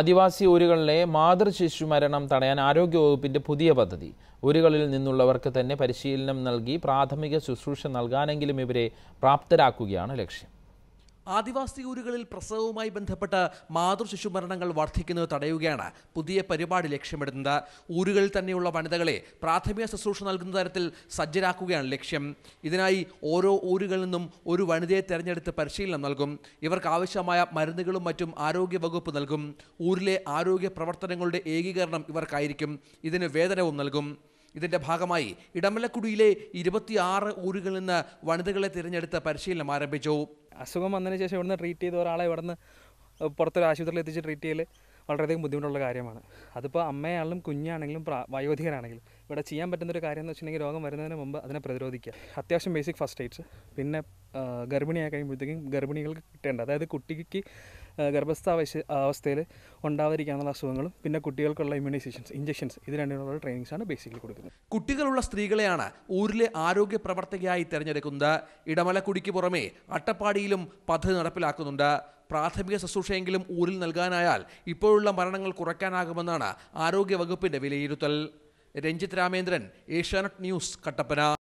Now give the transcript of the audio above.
ആദിവാസി ഊരുകളിലെ മാതൃശിശു മരണം തടയാൻ ആരോഗ്യവകുപ്പിന്റെ പുതിയ പദ്ധതി ഊരുകളിൽ നിന്നുള്ളവർക്ക് തന്നെ പരിശീലനം നൽകി പ്രാഥമിക ശുശ്രൂഷ നൽകാനെങ്കിലും ഇവരെ പ്രാപ്തരാക്കുകയാണ് ലക്ഷ്യം ആദിവാസി ഊരുകളിൽ പ്രസവവുമായി ബന്ധപ്പെട്ട് മാതൃശിശു മരണങ്ങൾ വർദ്ധിക്കുന്നത് തടയുകയാണ് പുതിയ പരിപാടി ലക്ഷ്യമിടുന്നത് ഊരുകളിൽ തന്നെയുള്ള വനിതകളെ പ്രാഥമിക ശുശ്രൂഷ നൽകുന്ന തരത്തിൽ സജ്ജരാക്കുകയാണ് ലക്ഷ്യം ഇതിനായി ഓരോ ഊരുകളിൽ നിന്നും ഒരു വനിതയെ തെരഞ്ഞെടുത്ത് പരിശീലനം നൽകും ഇവർക്ക് ആവശ്യമായ മരുന്നുകളും മറ്റും ആരോഗ്യ വകുപ്പ് നൽകും ഊരിലെ ആരോഗ്യ പ്രവർത്തനങ്ങളുടെ ഏകീകരണം ഇവർക്കായിരിക്കും ഇതിന് വേതനവും നൽകും ഇതിന്റെ ഭാഗമായി ഇടമലക്കുടിയിലെ ഇരുപത്തിയാറ് ഊരുകളിൽ നിന്ന് വനിതകളെ തിരഞ്ഞെടുത്ത് പരിശീലനം ആരംഭിച്ചു അസുഖം വന്നതിന് ശേഷം ഇവിടുന്ന് ട്രീറ്റ് ചെയ്ത ഒരാളെ ഇവിടുന്ന് പുറത്തൊരു ആശുപത്രിയിൽ എത്തിച്ച് ട്രീറ്റ് ചെയ്യൽ വളരെയധികം ബുദ്ധിമുട്ടുള്ള കാര്യമാണ് അതിപ്പോൾ അമ്മയാണെങ്കിലും കുഞ്ഞാണെങ്കിലും പ്രാ വയോധികരാണെങ്കിലും ഇവിടെ ചെയ്യാൻ പറ്റുന്ന ഒരു കാര്യം എന്ന് വെച്ചിട്ടുണ്ടെങ്കിൽ രോഗം വരുന്നതിന് മുമ്പ് അതിനെ പ്രതിരോധിക്കുക അത്യാവശ്യം ബേസിക് ഫസ്റ്റ് എയ്ഡ്സ് പിന്നെ ആ, ഗർഭിണിയായി കഴിയുമ്പോഴത്തേക്കും ഗർഭിണികൾക്ക് കിട്ടേണ്ട അതായത് കുട്ടിക്ക് ആ, ഗർഭസ്ഥാവശ അവസ്ഥയിൽ ഉണ്ടാവാതിരിക്കാനുള്ള അസുഖങ്ങളും പിന്നെ കുട്ടികൾക്കുള്ള ഇമ്മ്യൂണൈസേഷൻസ് ഇഞ്ചക്ഷൻസ് ഇത് രണ്ടിനുള്ള ട്രെയിനിങ്സാണ് ബേസിക്കലി കൊടുക്കുന്നത് കുട്ടികളുള്ള സ്ത്രീകളെയാണ് ഊരിലെ ആരോഗ്യ പ്രവർത്തകയായി തെരഞ്ഞെടുക്കുന്നത് ഇടമലക്കുടിക്ക് പുറമെ അട്ടപ്പാടിയിലും പദ്ധതി നടപ്പിലാക്കുന്നുണ്ട് പ്രാഥമിക ശുശ്രൂഷയെങ്കിലും ഊരിൽ നൽകാനായാൽ ഇപ്പോഴുള്ള മരണങ്ങൾ കുറയ്ക്കാനാകുമെന്നാണ് ആരോഗ്യ വകുപ്പിന്റെ വിലയിരുത്തൽ രഞ്ജിത്ത് രാമേന്ദ്രൻ ഏഷ്യാനെറ്റ് ന്യൂസ് കട്ടപ്പന